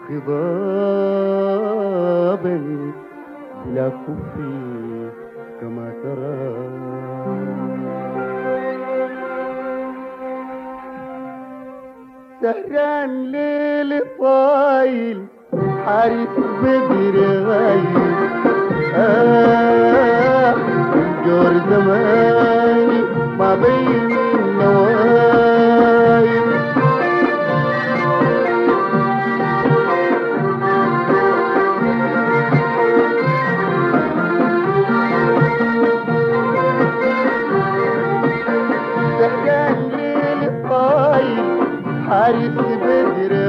خضابا بلا كفي كما ترى سهران ليل طايل حارس بدر غايب آه جور زماني ما بين النوايب سهران ليل طايل حارس بدر